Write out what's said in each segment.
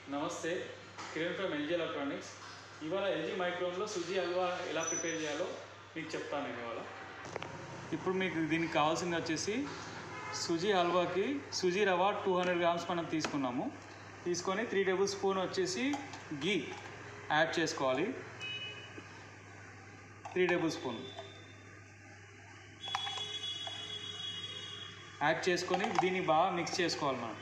నమస్తే Kiran from LG electronics ఇవాళ LG మైక్రోన్లో సుజీ హల్వా ఎలా ప్రిపేర్ చేయాలో మీకు చెప్తాను నేను ఇవాళ ఇప్పుడు మీకు దీనికి కావాల్సింది వచ్చేసి సుజీ హల్వాకి suji rava two hundred grams మనం తీసుకున్నాము తీసుకొని త్రీ టేబుల్ స్పూన్ వచ్చేసి గీ యాడ్ చేసుకోవాలి త్రీ టేబుల్ స్పూన్ యాడ్ చేసుకొని దీన్ని బాగా మిక్స్ చేసుకోవాలి మనం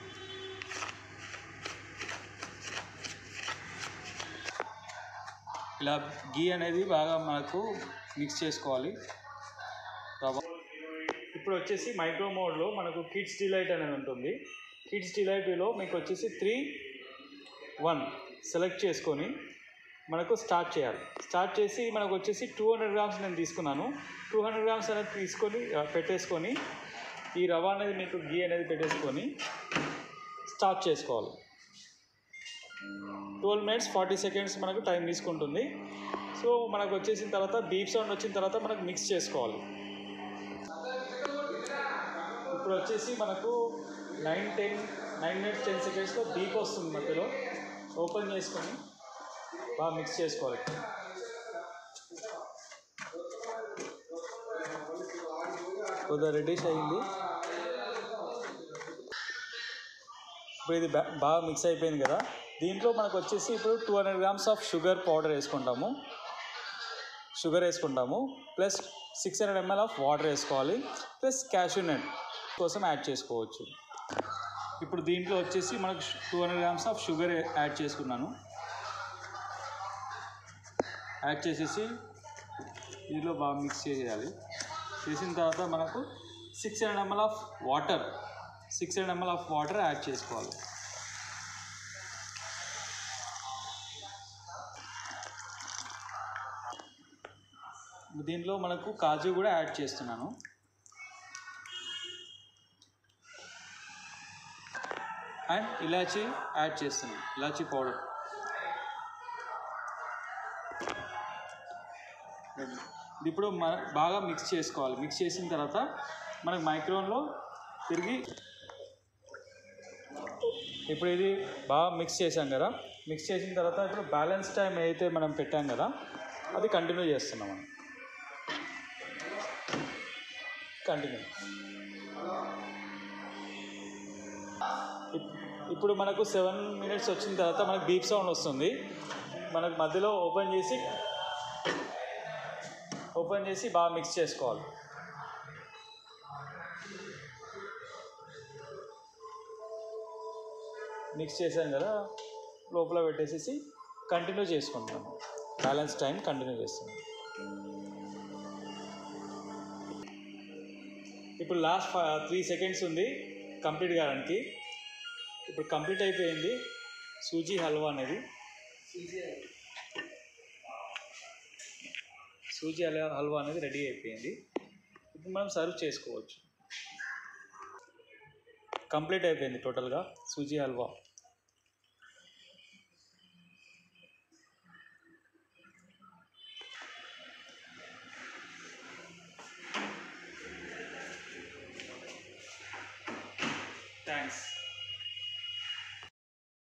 ఇలా గీ అనేది బాగా మనకు మిక్స్ చేసుకోవాలి రవ్వ ఇప్పుడు వచ్చేసి మైక్రో మోడ్లో మనకు కిడ్స్ డిలైట్ అనేది ఉంటుంది కిడ్స్ డిలైట్లో మీకు వచ్చేసి త్రీ వన్ సెలెక్ట్ చేసుకొని మనకు స్టార్ట్ చేయాలి స్టార్ట్ చేసి మనకు వచ్చేసి టూ హండ్రెడ్ గ్రామ్స్ నేను తీసుకున్నాను టూ హండ్రెడ్ గ్రామ్స్ అనేది తీసుకొని ఆ, పెట్టేసుకొని ఈ రవ్వ అనేది మీకు గీ అనేది పెట్టేసుకొని స్టార్ట్ చేసుకోవాలి ట్వెల్వ్ మినిట్స్ ఫార్టీ సెకండ్స్ మనకు టైం తీసుకుంటుంది సో మనకు వచ్చేసిన తర్వాత బీప్ సౌండ్ వచ్చిన తర్వాత మనకు మిక్స్ చేసుకోవాలి ఇప్పుడు వచ్చేసి మనకు nine ten nine minutes ten సెకండ్స్లో బీప్ వస్తుంది మధ్యలో ఓపెన్ చేసుకొని బాగా మిక్స్ చేసుకోవాలి కొద్దిగా రెడ్డిష్ అయింది ఇప్పుడు ఇది బా- బాగా మిక్స్ అయిపోయింది కదా దీంట్లో మనకు వచ్చేసి ఇప్పుడు two hundred grams of sugar powder వేసుకుంటాము షుగర్ వేసుకుంటాము plus six hundred ML of water వేసుకోవాలి ప్లస్ క్యాషూ నట్ కోసం యాడ్ చేసుకోవచ్చు ఇప్పుడు దీంట్లో వచ్చేసి మనకు two hundred grams of sugar add చేసుకున్నాను యాడ్ చేసేసి దీంట్లో బాగా మిక్స్ చేయాలి చేసిన తర్వాత మనకు six hundred ML of water six hundred ML of water add చేసుకోవాలి దీంట్లో మనకు కాజు కూడా యాడ్ చేస్తున్నాను అండ్ ఇలాచీ యాడ్ చేస్తున్నాను ఇలాచీ పౌడర్ ఇది ఇప్పుడు మన బాగా మిక్స్ చేసుకోవాలి మిక్స్ చేసిన తర్వాత మనకు మైక్రోన్లో తిరిగి ఇప్పుడు ఇది బాగా మిక్స్ చేసాం కదా మిక్స్ చేసిన తర్వాత ఇప్పుడు బ్యాలెన్స్ టైం ఏదైతే మనం పెట్టాం కదా అది కంటిన్యూ చేస్తున్నాం మనం కంటిన్యూ ఇప్- ఇప్పుడు మనకు సెవెన్ మినిట్స్ వచ్చిన తర్వాత మనకు బీప్ సౌండ్ వస్తుంది మనకు మధ్యలో ఓపెన్ చేసి ఓపెన్ చేసి బాగా మిక్స్ చేసుకోవాలి మిక్స్ చేసాం కదా లోపల పెట్టేసేసి కంటిన్యూ చేసుకుంటాము బ్యాలెన్స్ టైం కంటిన్యూ చేస్తాము ఇప్పుడు లాస్ట్ త్రీ సెకండ్స్ ఉంది కంప్లీట్ కావడానికి ఇప్పుడు కంప్లీట్ అయిపోయింది సూజీ హల్వా అనేది సూజీ హల్వా హల్వా అనేది రెడీ అయిపోయింది ఇప్పుడు మనం సర్వ్ చేసుకోవచ్చు కంప్లీట్ అయిపోయింది టోటల్గా సూజీ హల్వా